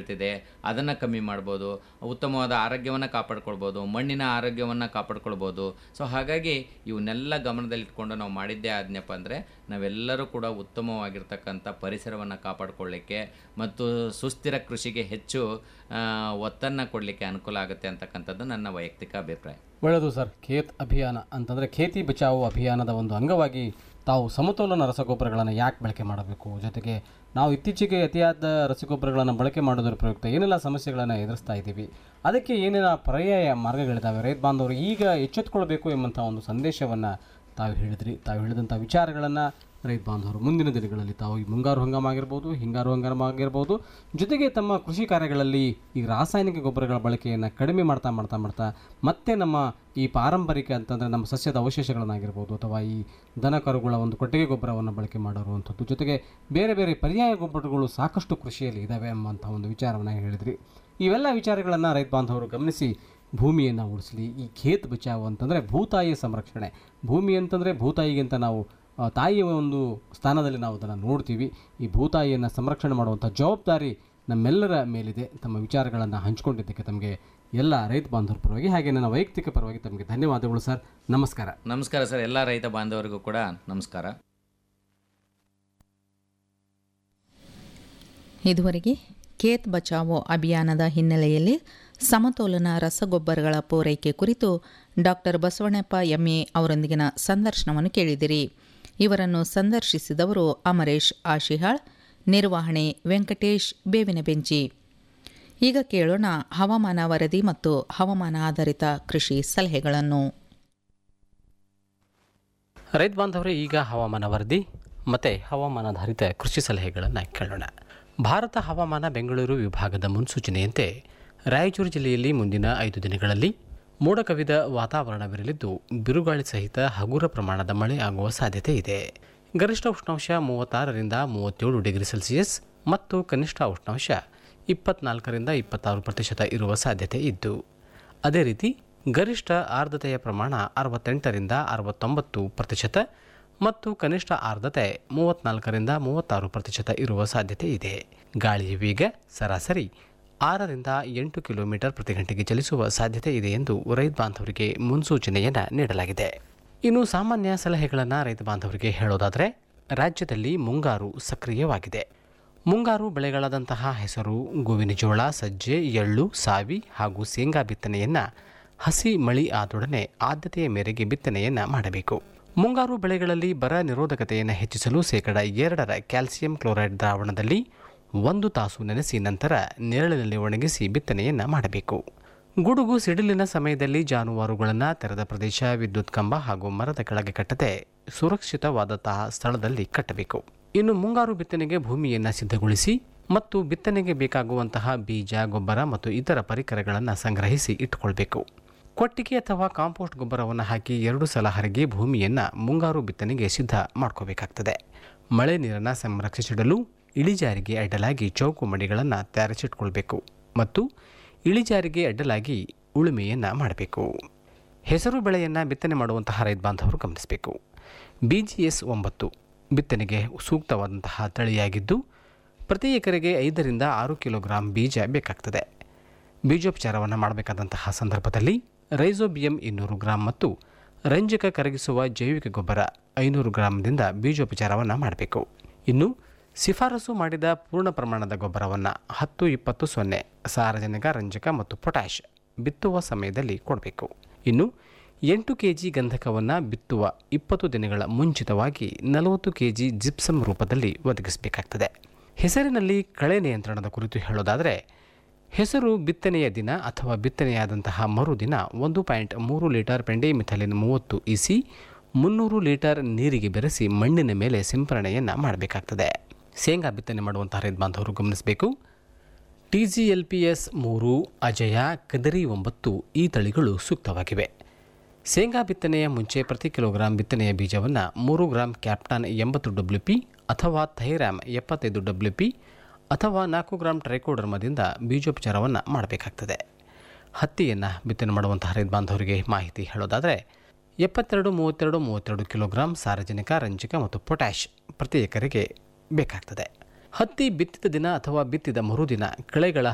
ಇರ್ತಿದೆ ಅದನ್ನು ಕಮ್ಮಿ ಮಾಡ್ಬೋದು ಉತ್ತಮವಾದ ಆರೋಗ್ಯವನ್ನು ಕಾಪಾಡ್ಕೊಳ್ಬೋದು ಮಣ್ಣಿನ ಆರೋಗ್ಯವನ್ನು ಕಾಪಾಡ್ಕೊಳ್ಬೋದು ಸೊ ಹಾಗಾಗಿ ಇವನ್ನೆಲ್ಲ ಗಮನದಲ್ಲಿಟ್ಕೊಂಡು ನಾವು ಮಾಡಿದ್ದೇ ಆದ್ನಪ್ಪ ಅಂದರೆ ನಾವೆಲ್ಲರೂ ಕೂಡ ಉತ್ತಮವಾಗಿರ್ತಕ್ಕಂಥ ಪರಿಸರವನ್ನು ಕಾಪಾಡಿಕೊಳ್ಳಿಕ್ಕೆ ಮತ್ತು ಸುಸ್ಥಿರ ಕೃಷಿಗೆ ಹೆಚ್ಚು ಒತ್ತನ್ನು ಕೊಡಲಿಕ್ಕೆ ಅನುಕೂಲ ಆಗುತ್ತೆ ಅಂತಕ್ಕಂಥದ್ದು ನನ್ನ ವೈಯಕ್ತಿಕ ಅಭಿಪ್ರಾಯ ಒಳ್ಳೆಯದು ಸರ್ ಖೇತ್ ಅಭಿಯಾನ ಅಂತಂದರೆ ಖೇತಿ ಬಚಾವು ಅಭಿಯಾನದ ಒಂದು ಅಂಗವಾಗಿ ತಾವು ಸಮತೋಲನ ರಸಗೊಬ್ಬರಗಳನ್ನು ಯಾಕೆ ಬಳಕೆ ಮಾಡಬೇಕು ಜೊತೆಗೆ ನಾವು ಇತ್ತೀಚೆಗೆ ಅತಿಯಾದ ರಸಗೊಬ್ಬರಗಳನ್ನು ಬಳಕೆ ಮಾಡೋದ್ರ ಪ್ರಯುಕ್ತ ಏನೆಲ್ಲ ಸಮಸ್ಯೆಗಳನ್ನು ಎದುರಿಸ್ತಾ ಇದ್ದೀವಿ ಅದಕ್ಕೆ ಏನೆಲ್ಲ ಪರ್ಯಾಯ ಮಾರ್ಗಗಳಿದ್ದಾವೆ ರೈತ ಬಾಂಧವರು ಈಗ ಎಚ್ಚೆತ್ತುಕೊಳ್ಬೇಕು ಎಂಬಂಥ ಒಂದು ಸಂದೇಶವನ್ನು ತಾವು ಹೇಳಿದ್ರಿ ತಾವು ಹೇಳಿದಂಥ ವಿಚಾರಗಳನ್ನು ರೈತ ಬಾಂಧವರು ಮುಂದಿನ ದಿನಗಳಲ್ಲಿ ತಾವು ಈ ಮುಂಗಾರು ಹಂಗಾಮ ಆಗಿರ್ಬೋದು ಹಿಂಗಾರು ಹಂಗಾಮ ಆಗಿರ್ಬೋದು ಜೊತೆಗೆ ತಮ್ಮ ಕೃಷಿ ಕಾರ್ಯಗಳಲ್ಲಿ ಈ ರಾಸಾಯನಿಕ ಗೊಬ್ಬರಗಳ ಬಳಕೆಯನ್ನು ಕಡಿಮೆ ಮಾಡ್ತಾ ಮಾಡ್ತಾ ಮಾಡ್ತಾ ಮತ್ತೆ ನಮ್ಮ ಈ ಪಾರಂಪರಿಕ ಅಂತಂದರೆ ನಮ್ಮ ಸಸ್ಯದ ಅವಶೇಷಗಳನ್ನಾಗಿರ್ಬೋದು ಅಥವಾ ಈ ದನ ಕರುಗಳ ಒಂದು ಕೊಟ್ಟಿಗೆ ಗೊಬ್ಬರವನ್ನು ಬಳಕೆ ಮಾಡಿರುವಂಥದ್ದು ಜೊತೆಗೆ ಬೇರೆ ಬೇರೆ ಪರ್ಯಾಯ ಗೊಬ್ಬರಗಳು ಸಾಕಷ್ಟು ಕೃಷಿಯಲ್ಲಿ ಇದ್ದಾವೆ ಎಂಬಂಥ ಒಂದು ವಿಚಾರವನ್ನು ಹೇಳಿದ್ರಿ ಇವೆಲ್ಲ ವಿಚಾರಗಳನ್ನು ರೈತ ಬಾಂಧವರು ಗಮನಿಸಿ ಭೂಮಿಯನ್ನು ಉಳಿಸಲಿ ಈ ಖೇತ್ ಬಚಾವು ಅಂತಂದರೆ ಭೂತಾಯಿಯ ಸಂರಕ್ಷಣೆ ಭೂಮಿ ಅಂತಂದರೆ ಭೂತಾಯಿಗೆ ಅಂತ ನಾವು ಆ, ತಾಯಿಯ ಒಂದು ಸ್ಥಾನದಲ್ಲಿ ನಾವು ಅದನ್ನು ನೋಡ್ತೀವಿ ಈ ಭೂತಾಯಿಯನ್ನು ಸಂರಕ್ಷಣೆ ಮಾಡುವಂಥ ಜವಾಬ್ದಾರಿ ನಮ್ಮೆಲ್ಲರ ಮೇಲಿದೆ ತಮ್ಮ ವಿಚಾರಗಳನ್ನು ಹಂಚಿಕೊಂಡಿದ್ದಕ್ಕೆ ತಮಗೆ ಎಲ್ಲ ರೈತ ಬಾಂಧವರ ಪರವಾಗಿ ಹಾಗೆ ನನ್ನ ವೈಯಕ್ತಿಕ ಪರವಾಗಿ ತಮಗೆ ಧನ್ಯವಾದಗಳು ಸರ್ ನಮಸ್ಕಾರ ನಮಸ್ಕಾರ ಸರ್ ಎಲ್ಲ ರೈತ ಬಾಂಧವರಿಗೂ ಕೂಡ ನಮಸ್ಕಾರ ಇದುವರೆಗೆ ಖೇತ್ ಬಚಾವೋ ಅಭಿಯಾನದ ಹಿನ್ನೆಲೆಯಲ್ಲಿ ಸಮತೋಲನ ರಸಗೊಬ್ಬರಗಳ ಪೂರೈಕೆ ಕುರಿತು ಡಾಕ್ಟರ್ ಬಸವಣ್ಣಪ್ಪ ಎಂಎ ಅವರೊಂದಿಗಿನ ಸಂದರ್ಶನವನ್ನು ಕೇಳಿದಿರಿ ಇವರನ್ನು ಸಂದರ್ಶಿಸಿದವರು ಅಮರೇಶ್ ಆಶಿಹಾಳ್ ನಿರ್ವಹಣೆ ವೆಂಕಟೇಶ್ ಬೇವಿನ ಬೆಂಚಿ ಈಗ ಕೇಳೋಣ ಹವಾಮಾನ ವರದಿ ಮತ್ತು ಹವಾಮಾನ ಆಧಾರಿತ ಕೃಷಿ ಸಲಹೆಗಳನ್ನು ರೈತ ಬಾಂಧವರೇ ಈಗ ಹವಾಮಾನ ವರದಿ ಮತ್ತು ಹವಾಮಾನಾಧಾರಿತ ಕೃಷಿ ಸಲಹೆಗಳನ್ನು ಕೇಳೋಣ ಭಾರತ ಹವಾಮಾನ ಬೆಂಗಳೂರು ವಿಭಾಗದ ಮುನ್ಸೂಚನೆಯಂತೆ ರಾಯಚೂರು ಜಿಲ್ಲೆಯಲ್ಲಿ ಮುಂದಿನ ಐದು ದಿನಗಳಲ್ಲಿ ಮೋಡ ಕವಿದ ವಾತಾವರಣವಿರಲಿದ್ದು ಬಿರುಗಾಳಿ ಸಹಿತ ಹಗುರ ಪ್ರಮಾಣದ ಮಳೆ ಆಗುವ ಸಾಧ್ಯತೆ ಇದೆ ಗರಿಷ್ಠ ಉಷ್ಣಾಂಶ ಮೂವತ್ತಾರರಿಂದ ಮೂವತ್ತೇಳು ಡಿಗ್ರಿ ಸೆಲ್ಸಿಯಸ್ ಮತ್ತು ಕನಿಷ್ಠ ಉಷ್ಣಾಂಶ ಇಪ್ಪತ್ನಾಲ್ಕರಿಂದ ಇಪ್ಪತ್ತಾರು ಪ್ರತಿಶತ ಇರುವ ಸಾಧ್ಯತೆ ಇದ್ದು ಅದೇ ರೀತಿ ಗರಿಷ್ಠ ಆರ್ದ್ರತೆಯ ಪ್ರಮಾಣ ಅರವತ್ತೆಂಟರಿಂದ ಅರವತ್ತೊಂಬತ್ತು ಪ್ರತಿಶತ ಮತ್ತು ಕನಿಷ್ಠ ಆರ್ದ್ರತೆ ಮೂವತ್ನಾಲ್ಕರಿಂದ ಮೂವತ್ತಾರು ಪ್ರತಿಶತ ಇರುವ ಸಾಧ್ಯತೆ ಇದೆ ಗಾಳಿಯ ವೇಗ ಸರಾಸರಿ ಆರರಿಂದ ಎಂಟು ಕಿಲೋಮೀಟರ್ ಪ್ರತಿ ಗಂಟೆಗೆ ಚಲಿಸುವ ಸಾಧ್ಯತೆ ಇದೆ ಎಂದು ರೈತ ಬಾಂಧವರಿಗೆ ಮುನ್ಸೂಚನೆಯನ್ನು ನೀಡಲಾಗಿದೆ ಇನ್ನು ಸಾಮಾನ್ಯ ಸಲಹೆಗಳನ್ನು ರೈತ ಬಾಂಧವರಿಗೆ ಹೇಳೋದಾದರೆ ರಾಜ್ಯದಲ್ಲಿ ಮುಂಗಾರು ಸಕ್ರಿಯವಾಗಿದೆ ಮುಂಗಾರು ಬೆಳೆಗಳಾದಂತಹ ಹೆಸರು ಗೋವಿನ ಜೋಳ ಸಜ್ಜೆ ಎಳ್ಳು ಸಾವಿ ಹಾಗೂ ಶೇಂಗಾ ಬಿತ್ತನೆಯನ್ನು ಹಸಿ ಮಳಿ ಆದೊಡನೆ ಆದ್ಯತೆಯ ಮೇರೆಗೆ ಬಿತ್ತನೆಯನ್ನು ಮಾಡಬೇಕು ಮುಂಗಾರು ಬೆಳೆಗಳಲ್ಲಿ ಬರ ನಿರೋಧಕತೆಯನ್ನು ಹೆಚ್ಚಿಸಲು ಶೇಕಡ ಎರಡರ ಕ್ಯಾಲ್ಸಿಯಂ ಕ್ಲೋರೈಡ್ ದ್ರಾವಣದಲ್ಲಿ ಒಂದು ತಾಸು ನೆನೆಸಿ ನಂತರ ನೆರಳಿನಲ್ಲಿ ಒಣಗಿಸಿ ಬಿತ್ತನೆಯನ್ನು ಮಾಡಬೇಕು ಗುಡುಗು ಸಿಡಿಲಿನ ಸಮಯದಲ್ಲಿ ಜಾನುವಾರುಗಳನ್ನು ತೆರೆದ ಪ್ರದೇಶ ವಿದ್ಯುತ್ ಕಂಬ ಹಾಗೂ ಮರದ ಕೆಳಗೆ ಕಟ್ಟದೆ ಸುರಕ್ಷಿತವಾದಂತಹ ಸ್ಥಳದಲ್ಲಿ ಕಟ್ಟಬೇಕು ಇನ್ನು ಮುಂಗಾರು ಬಿತ್ತನೆಗೆ ಭೂಮಿಯನ್ನು ಸಿದ್ಧಗೊಳಿಸಿ ಮತ್ತು ಬಿತ್ತನೆಗೆ ಬೇಕಾಗುವಂತಹ ಬೀಜ ಗೊಬ್ಬರ ಮತ್ತು ಇತರ ಪರಿಕರಗಳನ್ನು ಸಂಗ್ರಹಿಸಿ ಇಟ್ಟುಕೊಳ್ಬೇಕು ಕೊಟ್ಟಿಗೆ ಅಥವಾ ಕಾಂಪೋಸ್ಟ್ ಗೊಬ್ಬರವನ್ನು ಹಾಕಿ ಎರಡು ಸಲ ಹರಗಿ ಭೂಮಿಯನ್ನು ಮುಂಗಾರು ಬಿತ್ತನೆಗೆ ಸಿದ್ಧ ಮಾಡ್ಕೋಬೇಕಾಗ್ತದೆ ಮಳೆ ನೀರನ್ನು ಸಂರಕ್ಷಿಸಿಡಲು ಇಳಿಜಾರಿಗೆ ಅಡ್ಡಲಾಗಿ ಚೌಕು ಮಡಿಗಳನ್ನು ತಯಾರಿಸಿಟ್ಕೊಳ್ಬೇಕು ಮತ್ತು ಇಳಿಜಾರಿಗೆ ಅಡ್ಡಲಾಗಿ ಉಳುಮೆಯನ್ನು ಮಾಡಬೇಕು ಹೆಸರು ಬೆಳೆಯನ್ನು ಬಿತ್ತನೆ ಮಾಡುವಂತಹ ರೈತ ಬಾಂಧವರು ಗಮನಿಸಬೇಕು ಬಿ ಜಿ ಎಸ್ ಒಂಬತ್ತು ಬಿತ್ತನೆಗೆ ಸೂಕ್ತವಾದಂತಹ ತಳಿಯಾಗಿದ್ದು ಪ್ರತಿ ಎಕರೆಗೆ ಐದರಿಂದ ಆರು ಕಿಲೋಗ್ರಾಂ ಬೀಜ ಬೇಕಾಗ್ತದೆ ಬೀಜೋಪಚಾರವನ್ನು ಮಾಡಬೇಕಾದಂತಹ ಸಂದರ್ಭದಲ್ಲಿ ರೈಸೋಬಿಯಂ ಇನ್ನೂರು ಗ್ರಾಂ ಮತ್ತು ರಂಜಕ ಕರಗಿಸುವ ಜೈವಿಕ ಗೊಬ್ಬರ ಐನೂರು ಗ್ರಾಂದಿಂದ ಬೀಜೋಪಚಾರವನ್ನು ಮಾಡಬೇಕು ಇನ್ನು ಶಿಫಾರಸು ಮಾಡಿದ ಪೂರ್ಣ ಪ್ರಮಾಣದ ಗೊಬ್ಬರವನ್ನು ಹತ್ತು ಇಪ್ಪತ್ತು ಸೊನ್ನೆ ಸಾರಜನಕ ರಂಜಕ ಮತ್ತು ಪೊಟ್ಯಾಷ್ ಬಿತ್ತುವ ಸಮಯದಲ್ಲಿ ಕೊಡಬೇಕು ಇನ್ನು ಎಂಟು ಕೆ ಜಿ ಗಂಧಕವನ್ನು ಬಿತ್ತುವ ಇಪ್ಪತ್ತು ದಿನಗಳ ಮುಂಚಿತವಾಗಿ ನಲವತ್ತು ಕೆ ಜಿ ಜಿಪ್ಸಮ್ ರೂಪದಲ್ಲಿ ಒದಗಿಸಬೇಕಾಗ್ತದೆ ಹೆಸರಿನಲ್ಲಿ ಕಳೆ ನಿಯಂತ್ರಣದ ಕುರಿತು ಹೇಳೋದಾದರೆ ಹೆಸರು ಬಿತ್ತನೆಯ ದಿನ ಅಥವಾ ಬಿತ್ತನೆಯಾದಂತಹ ಮರುದಿನ ಒಂದು ಪಾಯಿಂಟ್ ಮೂರು ಲೀಟರ್ ಪೆಂಡೆಮಿಥಲಿನ್ ಮೂವತ್ತು ಇಸಿ ಮುನ್ನೂರು ಲೀಟರ್ ನೀರಿಗೆ ಬೆರೆಸಿ ಮಣ್ಣಿನ ಮೇಲೆ ಸಿಂಪರಣೆಯನ್ನು ಮಾಡಬೇಕಾಗ್ತದೆ ಶೇಂಗಾ ಬಿತ್ತನೆ ಮಾಡುವಂತಹ ರೈತ ಬಾಂಧವರು ಗಮನಿಸಬೇಕು T G L P S ಮೂರು ಅಜಯ ಕದರಿ ಒಂಬತ್ತು ಈ ತಳಿಗಳು ಸೂಕ್ತವಾಗಿವೆ ಶೇಂಗಾ ಬಿತ್ತನೆಯ ಮುಂಚೆ ಪ್ರತಿ ಕಿಲೋಗ್ರಾಂ ಬಿತ್ತನೆಯ ಬೀಜವನ್ನು ಮೂರು ಗ್ರಾಂ ಕ್ಯಾಪ್ಟಾನ್ ಎಂಬತ್ತು ಡಬ್ಲ್ಯೂ ಪಿ ಅಥವಾ ಥೈರಾಮ್ ಎಪ್ಪತ್ತೈದು ಡಬ್ಲ್ಯೂ ಪಿ ಅಥವಾ ನಾಲ್ಕು ಗ್ರಾಂ ಟ್ರೈಕೋಡರ್ಮದಿಂದ ಬೀಜೋಪಚಾರವನ್ನು ಮಾಡಬೇಕಾಗ್ತದೆ ಹತ್ತಿಯನ್ನು ಬಿತ್ತನೆ ಮಾಡುವಂತಹ ರೈತ ಬಾಂಧವರಿಗೆ ಮಾಹಿತಿ ಹೇಳೋದಾದರೆ ಎಪ್ಪತ್ತೆರಡು ಮೂವತ್ತೆರಡು ಮೂವತ್ತೆರಡು ಕಿಲೋಗ್ರಾಂ ಸಾರಜನಕ ರಂಜಕ ಮತ್ತು ಪೊಟ್ಯಾಷ್ ಪ್ರತಿ ಎಕರೆಗೆ ಬೇಕಾಗ್ತದೆ ಹತ್ತಿ ಬಿತ್ತಿದ ದಿನ ಅಥವಾ ಬಿತ್ತಿದ ಮರುದಿನ ಕಳೆಗಳ